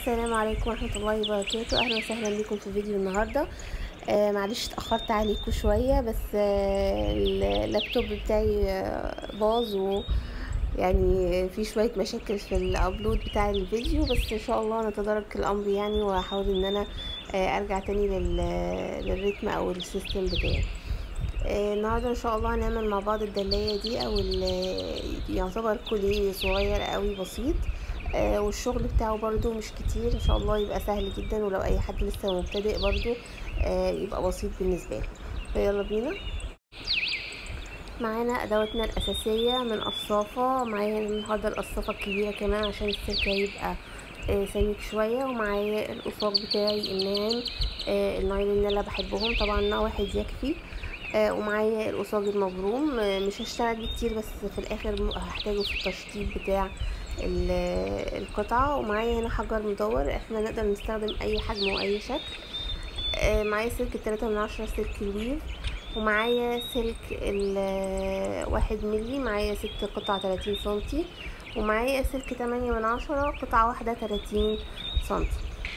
السلام عليكم ورحمة الله وبركاته أهلا وسهلا بكم في فيديو النهاردة آه معلش اتأخرت عليكم شوية بس آه اللابتوب بتاعي آه باظ و يعني في شوية مشاكل في الابلود بتاع الفيديو بس ان شاء الله نتدارك الامر يعني وهحاول ان انا آه ارجع تاني لل- للريتم او السيستم بتاعي آه، النهارده ان شاء الله هنعمل مع بعض الدلايه دي او ال- يعتبر كوليه صغير قوي بسيط آه، والشغل بتاعه برضو مش كتير ان شاء الله يبقى سهل جدا ولو اي حد لسه مبتدئ برضو آه، يبقى بسيط بالنسبه له فيلا بينا معانا ادواتنا الاساسيه من قصافه معايا النهارده القصافه الكبيره كمان عشان السلك هيبقى آه، سميك شويه ومعايا القصاق بتاعي الناعم آه، النوعين اللي انا بحبهم طبعا نوع واحد يكفي آه، ومعايا القصاج المبروم آه، مش هشتغل بيه كتير بس في الاخر م- هحتاجه في التشطيب بتاع ال- القطعة ومعايا هنا حجر مدور احنا نقدر نستخدم اي حجم واي شكل آه، معايا سلك التلاتة من عشرة سلك الويف ومعايا سلك الواحد ملي معايا ست قطع تلاتين سنتي ومعايا سلك تمانية من عشرة قطعة واحدة تلاتين سنتي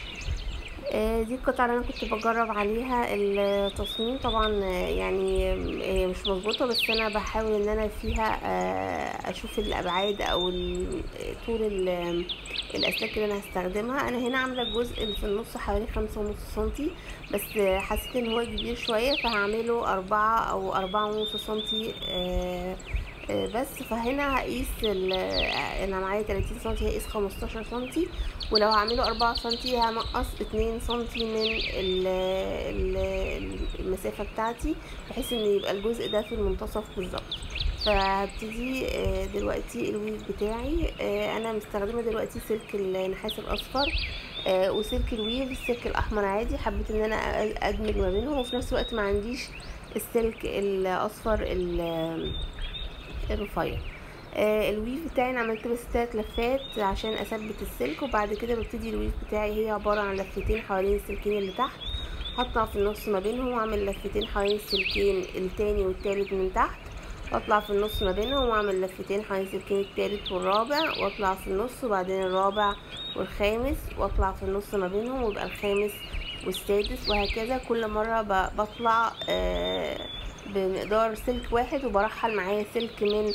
آه، دي القطعة اللي انا كنت بجرب عليها التصميم طبعا آه، يعني هي مش مظبوطة بس انا بحاول ان انا فيها آه، اشوف الابعاد او ال- طول ال- الاسلاك اللي انا هستخدمها انا هنا عاملة الجزء اللي في النص حوالي خمسة ونص سنتي بس آه، حسيت ان هو كبير شوية فهعمله اربعة او اربعة ونص سنتي آه، آه، بس فهنا هقيس ال- آه، انا معايا 30 سنتي هقيس 15 سنتي ولو هعمله 4 سنتي هنقص 2 سنتي من ال- ال- المسافة بتاعتي بحيث ان يبقى الجزء ده في المنتصف بالظبط فهبتدي آه، دلوقتي الويف بتاعي آه، انا مستخدمه دلوقتي سلك النحاس الاصفر آه، وسلك الويف السلك الاحمر عادي حبيت ان انا أ- ادمج ما بينهم وفي نفس الوقت ما عنديش السلك الاصفر ال- الرفيع آه الويف بتاعي انا عملت بس تلات لفات عشان اثبت السلك وبعد كده ببتدي الويف بتاعي هي عبارة عن لفتين حوالين السلكين اللي تحت هطلع في النص ما بينهم واعمل لفتين حوالين السلكين التاني والتالت من تحت واطلع في النص ما بينهم واعمل لفتين حوالين السلكين التالت والرابع واطلع في النص وبعدين الرابع والخامس واطلع في النص ما بينهم ويبقى الخامس والسادس وهكذا كل مرة ب- بطلع آه بمقدار سلك واحد وبرحل معايا سلك من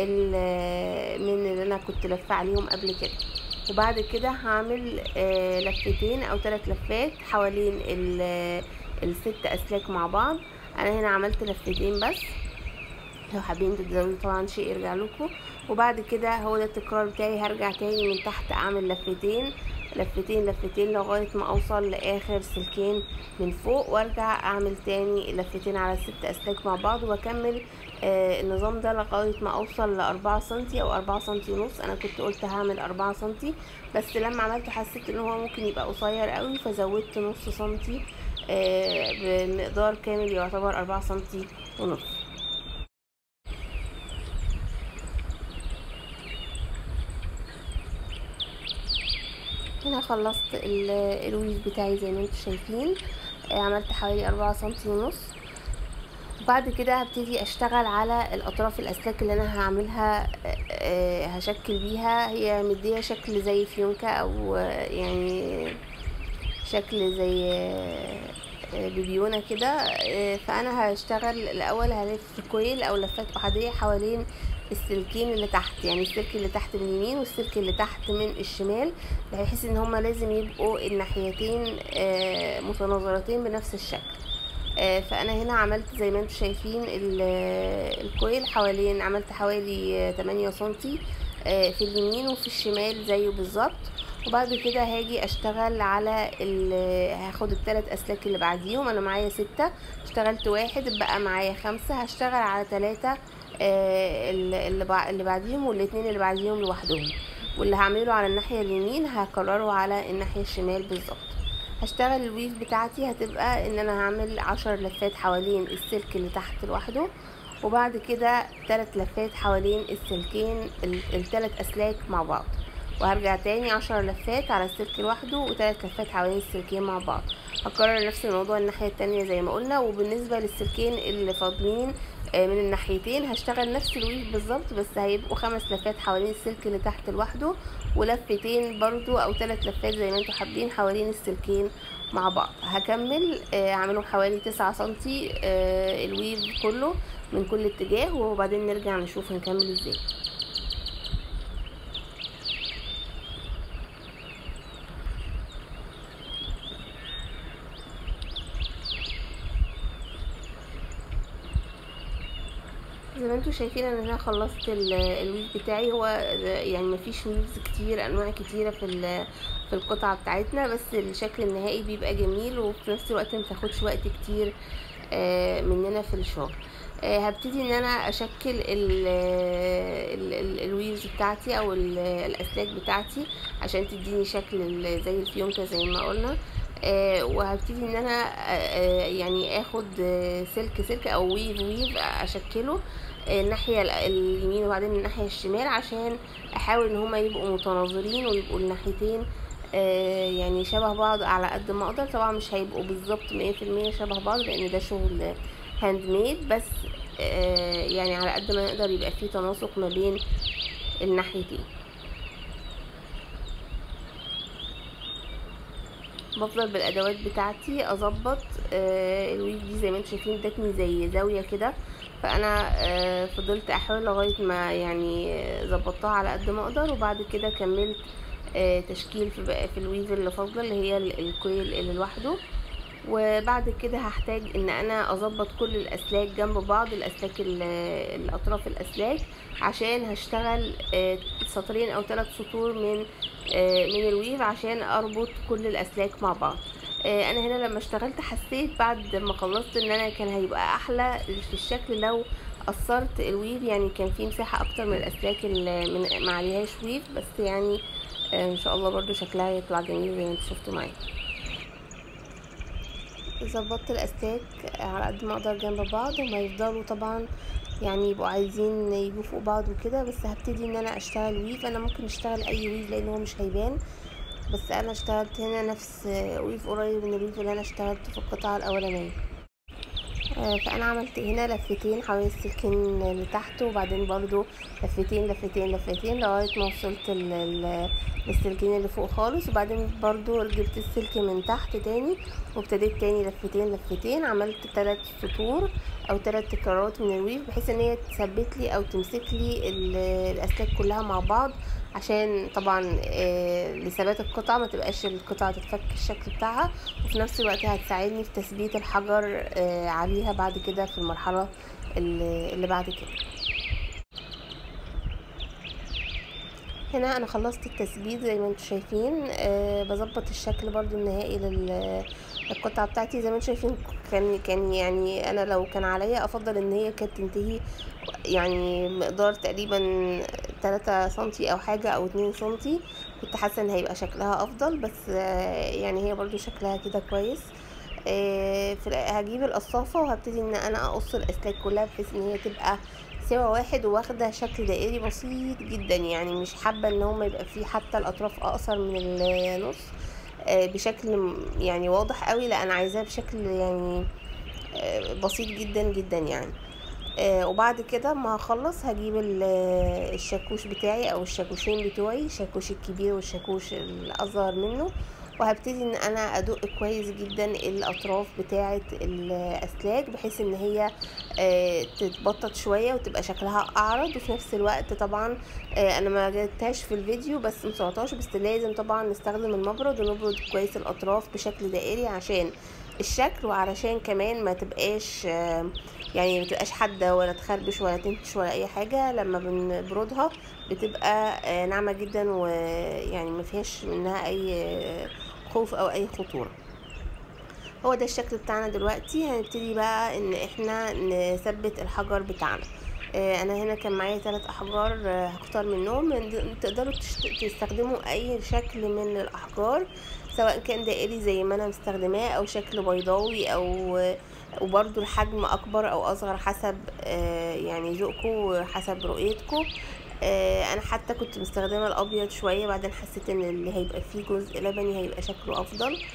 ال- من اللي انا كنت لفه عليهم قبل كده وبعد كده هعمل آه، لفتين او ثلاث لفات حوالين ال- الست اسلاك مع بعض انا هنا عملت لفتين بس لو حابين تتزودوا طبعا شيء يرجع لكم وبعد كده هو ده التكرار بتاعي هرجع تاني من تحت اعمل لفتين لفتين لفتين لغاية ما اوصل لاخر سلكين من فوق وارجع اعمل تاني لفتين على الست اسلاك مع بعض واكمل آه النظام ده لغاية ما اوصل لاربعة سنتي او اربعة سنتي ونص انا كنت قلت هعمل اربعة سنتي بس لما عملته حسيت ان هو ممكن يبقى قصير قوي فزودت نص سنتي آه بمقدار كامل يعتبر اربعة سنتي ونص هنا خلصت ال- الويف بتاعي زي ما انتم شايفين آه، عملت حوالي أربعة سنتي ونص بعد كده هبتدي اشتغل على الاطراف الاسلاك اللي انا هعملها آه، آه، هشكل بيها هي مديه شكل زي فيونكة او آه، يعني شكل زي آه، آه، بيبيونة كده آه، فانا هشتغل الاول هلف كويل او لفات احادية حوالين السلكين اللي تحت يعني السلك اللي تحت من اليمين والسلك اللي تحت من الشمال بحيث ان هما لازم يبقوا الناحيتين آه، متناظرتين بنفس الشكل آه، فانا هنا عملت زي ما انتم شايفين ال- الكويل حوالين عملت حوالي آه، 8 سنتي آه، في اليمين وفي الشمال زيه بالظبط وبعد كده هاجي اشتغل على ال- هاخد الثلاث اسلاك اللي بعديهم انا معايا ستة اشتغلت واحد بقى معايا خمسة هشتغل على ثلاثة اللي بع- اللي بعديهم والاتنين اللي بعديهم لوحدهم واللي هعمله على الناحية اليمين هكرره على الناحية الشمال بالظبط هشتغل الويف بتاعتي هتبقى ان انا هعمل عشر لفات حوالين السلك اللي تحت لوحده وبعد كده تلات لفات حوالين السلكين ال- التلات اسلاك مع بعض وهرجع تاني عشر لفات على السلك لوحده وتلات لفات حوالين السلكين مع بعض هكرر نفس الموضوع الناحية التانية زي ما قلنا وبالنسبة للسلكين اللي فاضلين آه، من الناحيتين هشتغل نفس الويف بالظبط بس هيبقوا خمس لفات حوالين السلك اللي تحت لوحده ولفتين برضو او ثلاث لفات زي ما انتوا حابين حوالين السلكين مع بعض هكمل آه، اعملهم حوالي تسعة سنتي آه، الويف كله من كل اتجاه وبعدين نرجع نشوف هنكمل ازاي زي ما انتوا شايفين انا هنا خلصت ال- الويف بتاعي هو يعني مفيش ويفز كتير انواع كتيره في ال- في القطعه بتاعتنا بس الشكل النهائي بيبقى جميل وفي نفس الوقت متاخدش وقت كتير آه، مننا في الشغل آه، هبتدي ان انا اشكل ال- ال- ال- الويفز بتاعتي او ال- الاسلاك بتاعتي عشان تديني شكل ال- زي الفيونكه زي ما قلنا آه، وهبتدي ان انا آه، آه، يعني اخد آه، سلك سلك او ويف ويف اشكله آه، الناحية ال- اليمين وبعدين الناحية الشمال عشان احاول ان هما يبقوا متناظرين ويبقوا الناحيتين آه، يعني شبه بعض على قد ما اقدر طبعا مش هيبقوا بالظبط مية في المية شبه بعض لان ده شغل هاند ميد بس آه، يعني على قد ما نقدر يبقى فيه تناسق ما بين الناحيتين بفضل بالادوات بتاعتي اظبط آه الويف دي زي ما انتم شايفين ادتني زي زاويه كده فانا آه فضلت احاول لغايه ما يعني آه، ظبطتها على قد ما اقدر وبعد كده كملت آه تشكيل في بقى في الويف اللي فاضله اللي هي ال- الكويل اللي لوحده وبعد كده هحتاج ان انا اظبط كل الاسلاك جنب بعض الاسلاك ال- الاطراف الاسلاك عشان هشتغل آه، سطرين او ثلاث سطور من آه، من الويف عشان اربط كل الاسلاك مع بعض آه، انا هنا لما اشتغلت حسيت بعد ما خلصت ان انا كان هيبقى احلى في الشكل لو قصرت الويف يعني كان في مساحة اكتر من الاسلاك اللي من ما عليهاش ويف بس يعني آه، ان شاء الله برضو شكلها يطلع جميل زي ما انتوا شفتوا معايا ظبطت الاسلاك على قد ما اقدر جنب بعض هما يفضلوا طبعا يعني يبقوا عايزين يجوا فوق بعض وكده بس هبتدي ان انا اشتغل ويف انا ممكن اشتغل اي ويف لان هو مش هيبان بس انا اشتغلت هنا نفس ويف قريب من الويف اللي انا اشتغلته في القطعة الاولانية آه، فانا عملت هنا لفتين حوالين السلكين اللي تحت وبعدين برضو لفتين لفتين لفتين لغاية ما وصلت ال- ال- للسلكين اللي فوق خالص وبعدين برضو جبت السلك من تحت تاني وابتديت تاني لفتين لفتين عملت تلات سطور او تلات تكرارات من الويف بحيث ان هي تثبت لي او تمسك لي ال- الاسلاك كلها مع بعض عشان طبعا آه، لثبات القطعة ما تبقاش القطعة تتفك الشكل بتاعها وفي نفس الوقت هتساعدني في تثبيت الحجر آه، عليها بعد كده في المرحلة اللي اللي بعد كده هنا انا خلصت التثبيت زي ما انتم شايفين أه بظبط الشكل برضو النهائي لل- للقطعة بتاعتي زي ما انتم شايفين كان كان يعني انا لو كان عليا افضل ان هي كانت تنتهي يعني مقدار تقريبا تلاتة سنتي او حاجة او اتنين سنتي كنت حاسة ان هيبقى شكلها افضل بس آه، يعني هي برضو شكلها كده كويس آه، في الآ- هجيب القصافة وهبتدي ان انا اقص الاسلاك كلها بحيث ان هي تبقى سوا واحد واخدة شكل دائري بسيط جدا يعني مش حابة ان هما يبقى فيه حتى الاطراف اقصر من النص آه، بشكل م- يعني واضح قوي لا انا عايزاه بشكل يعني آه، بسيط جدا جدا يعني آه، وبعد كده ما هخلص هجيب ال- آه، الشاكوش بتاعي او الشاكوشين بتوعي الشاكوش الكبير والشاكوش الاصغر منه وهبتدي ان انا ادق كويس جدا الاطراف بتاعه الاسلاك بحيث ان هي آه، تتبطط شويه وتبقى شكلها اعرض وفي نفس الوقت طبعا آه، انا ما جبتهاش في الفيديو بس مصورتهاش بس لازم طبعا نستخدم المبرد ونبرد كويس الاطراف بشكل دائري عشان الشكل وعلشان كمان ما تبقاش آه، يعني ما تبقاش حاده ولا تخربش ولا تنتش ولا اي حاجه لما بنبردها بتبقى آه، ناعمه جدا ويعني ما فيهاش منها اي آه، خوف او اي خطوره هو ده الشكل بتاعنا دلوقتي هنبتدي بقى ان احنا نثبت الحجر بتاعنا آه، انا هنا كان معايا ثلاث احجار آه، هختار منهم من- تقدروا تشت- تستخدموا اي شكل من الاحجار سواء كان دائري زي ما انا مستخدماه او شكل بيضاوي او وبرضو الحجم اكبر او اصغر حسب آه، يعني ذوقكم وحسب رؤيتكم آه، انا حتى كنت مستخدمه الابيض شويه بعدين حسيت ان اللي هيبقى فيه جزء لبني هيبقى شكله افضل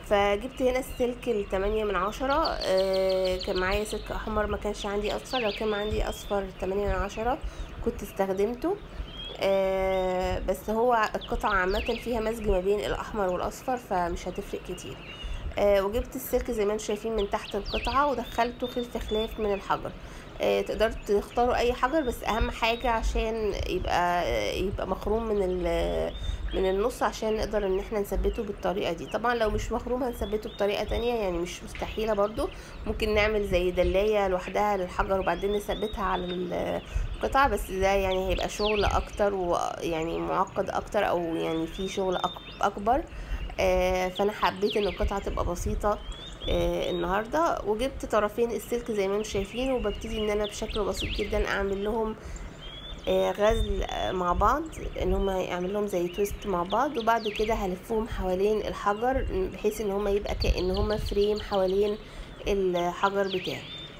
فجبت هنا السلك التمانية من عشرة آه كان معايا سلك احمر ما كانش عندي اصفر لو كان عندي اصفر تمانية من عشرة كنت استخدمته آه بس هو القطعة عامة فيها مزج ما بين الاحمر والاصفر فمش هتفرق كتير آه وجبت السلك زي ما انتم شايفين من تحت القطعة ودخلته خلف خلاف من الحجر آه تقدروا تختاروا اي حجر بس اهم حاجة عشان يبقى يبقى مخروم من من النص عشان نقدر ان احنا نثبته بالطريقة دي طبعا لو مش مخروم هنثبته بطريقة تانية يعني مش مستحيلة برضو ممكن نعمل زي دلاية لوحدها للحجر وبعدين نثبتها على القطعة بس ده يعني هيبقى شغل اكتر ويعني معقد اكتر او يعني في شغل اكبر آه فانا حبيت ان القطعة تبقى بسيطة آه النهاردة وجبت طرفين السلك زي ما انتم شايفين وببتدي ان انا بشكل بسيط جدا اعمل لهم آه غزل مع بعض ان هما يعمل لهم زي تويست مع بعض وبعد كده هلفهم حوالين الحجر بحيث ان هما يبقى كأن هما فريم حوالين الحجر بتاعي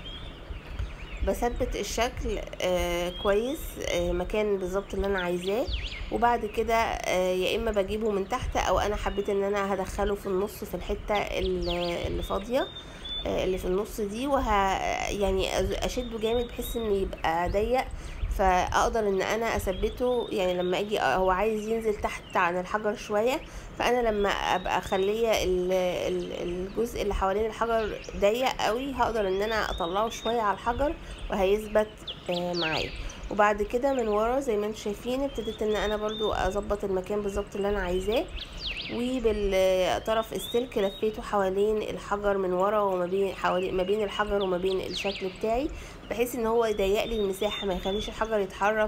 بثبت الشكل آه كويس آه مكان بالظبط اللي انا عايزاه وبعد كده آه يا اما بجيبه من تحت او انا حبيت ان انا هدخله في النص في الحته اللي فاضيه آه اللي في النص دي وه يعني اشده جامد بحيث ان يبقى ضيق فاقدر ان انا اثبته يعني لما اجي هو عايز ينزل تحت عن الحجر شويه فانا لما ابقى اخليه الجزء اللي حوالين الحجر ضيق قوي هقدر ان انا اطلعه شويه على الحجر وهيثبت معايا وبعد كده من ورا زي ما انتم شايفين ابتديت ان انا برضو اظبط المكان بالظبط اللي انا عايزاه وبالطرف السلك لفيته حوالين الحجر من ورا وما بين حوالين ما بين الحجر وما بين الشكل بتاعي بحيث ان هو يضيق لي المساحه ما يخليش الحجر يتحرك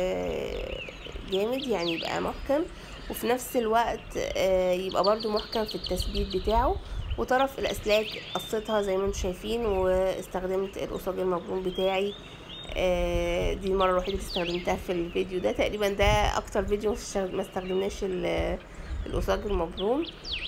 جامد يعني يبقى محكم وفي نفس الوقت يبقى برضو محكم في التثبيت بتاعه وطرف الاسلاك قصيتها زي ما انتم شايفين واستخدمت القصاج المبروم بتاعي دي المره الوحيده اللي استخدمتها في الفيديو ده تقريبا ده اكتر فيديو ما استخدمناش القصاج المبروم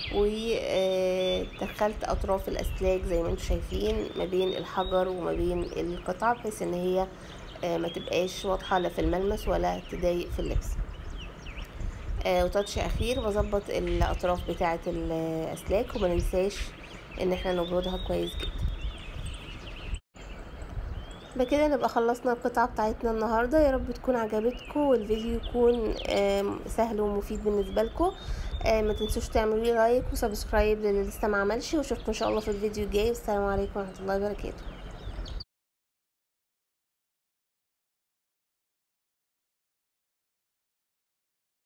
ودخلت اطراف الاسلاك زي ما انتم شايفين ما بين الحجر وما بين القطعه بحيث ان هي ما تبقاش واضحه لا في الملمس ولا تضايق في اللبس وتاتش اخير بظبط الاطراف بتاعه الاسلاك وما ننساش ان احنا نبردها كويس جدا بكده نبقى خلصنا القطعة بتاعتنا النهاردة يا رب تكون عجبتكم والفيديو يكون سهل ومفيد بالنسبة لكم ما تنسوش تعملوا لي لايك وسبسكرايب للي لسه ما عملش واشوفكم ان شاء الله في الفيديو الجاي والسلام عليكم ورحمة الله وبركاته